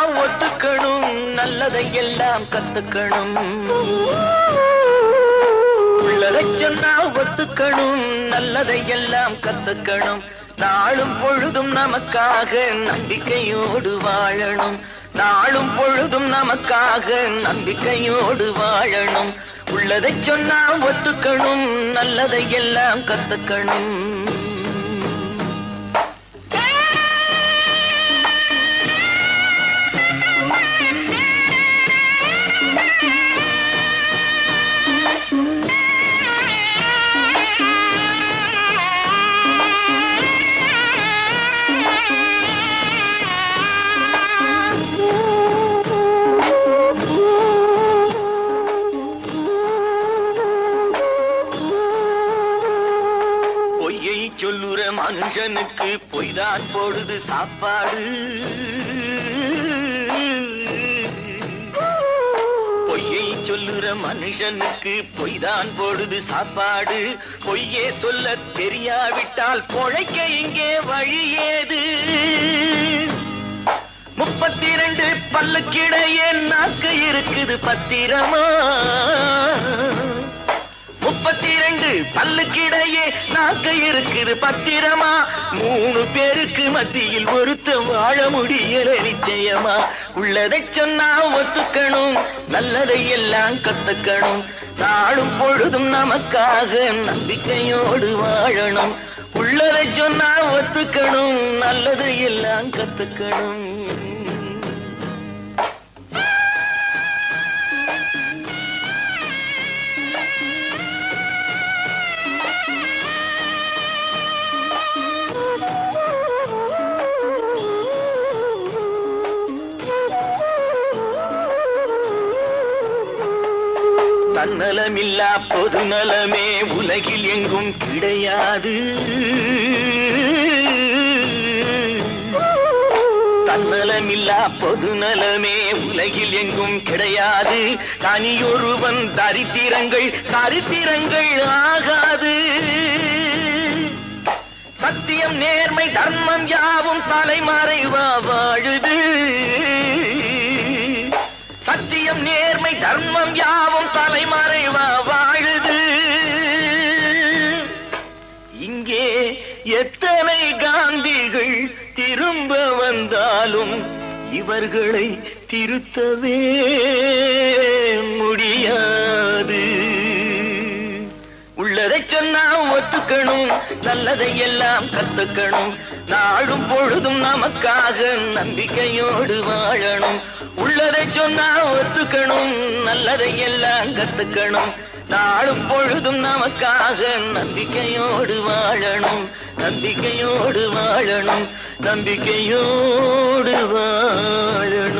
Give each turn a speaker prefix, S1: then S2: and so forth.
S1: ஒத்துக்கணும் நல்லதை எல்லாம் கத்துக்கணும் உள்ளதை சொன்னா ஒத்துக்கணும் நல்லதை எல்லாம் கத்துக்கணும் நாளும் பொழுதும் நமக்காக நம்பிக்கையோடு வாழணும் நாளும் பொழுதும் நமக்காக நம்பிக்கையோடு வாழணும் உள்ளதை சொன்னா ஒத்துக்கணும் நல்லதை எல்லாம் கத்துக்கணும் பொய்யை சொல்லுற மனுஷனுக்கு பொய்தான் போடுது சாப்பாடு பொய்யை சொல்லுற மனுஷனுக்கு பொய்தான் போடுது சாப்பாடு பொய்யே சொல்ல தெரியாவிட்டால் பொழைக்க இங்கே வழி ஏது முப்பத்தி ரெண்டு பல்லுக்கிடையே நாக்கு இருக்குது பத்திரமா முப்பத்தி ரெண்டு பல்லுக்கிடையே நாக்க இருக்குது பத்திரமா மூணு பேருக்கு மத்தியில் ஒருத்த வாழ முடியல நிச்சயமா உள்ளதை சொன்னா ஒத்துக்கணும் நல்லதை எல்லாம் கத்துக்கணும் நாளும் பொழுதும் நமக்காக நம்பிக்கையோடு வாழணும் உள்ளதை சொன்னா ஒத்துக்கணும் நல்லதை எல்லாம் கத்துக்கணும் தன்னலமில்லா பொதுநலமே உலகில் எங்கும் கிடையாது தன்னலமில்லா பொதுநலமே உலகில் எங்கும் கிடையாது தனியொருவன் தரித்திரங்கள் சரித்திரங்கள் ஆகாது சத்தியம் நேர்மை தர்மம் யாவும் தலைமறைவா வாழுது சத்தியம் நேர்மை தர்மம் யாவும் தலைமறைவா வாழுது இங்கே எத்தனை காந்திகள் திரும்ப வந்தாலும் இவர்களை திருத்தவே முடியாது உள்ளதை சொன்னா ஒத்துக்கணும் நல்லதை எல்லாம் கத்துக்கணும் நாளும் பொழுதும் நமக்காக நம்பிக்கையோடு வாழணும் உள்ளதை சொன்னா ஒத்துக்கணும் நல்லதை எல்லாம் கத்துக்கணும் நாளும் பொழுதும் நமக்காக நம்பிக்கையோடு வாழணும் நம்பிக்கையோடு வாழணும் நம்பிக்கையோடு வாழணும்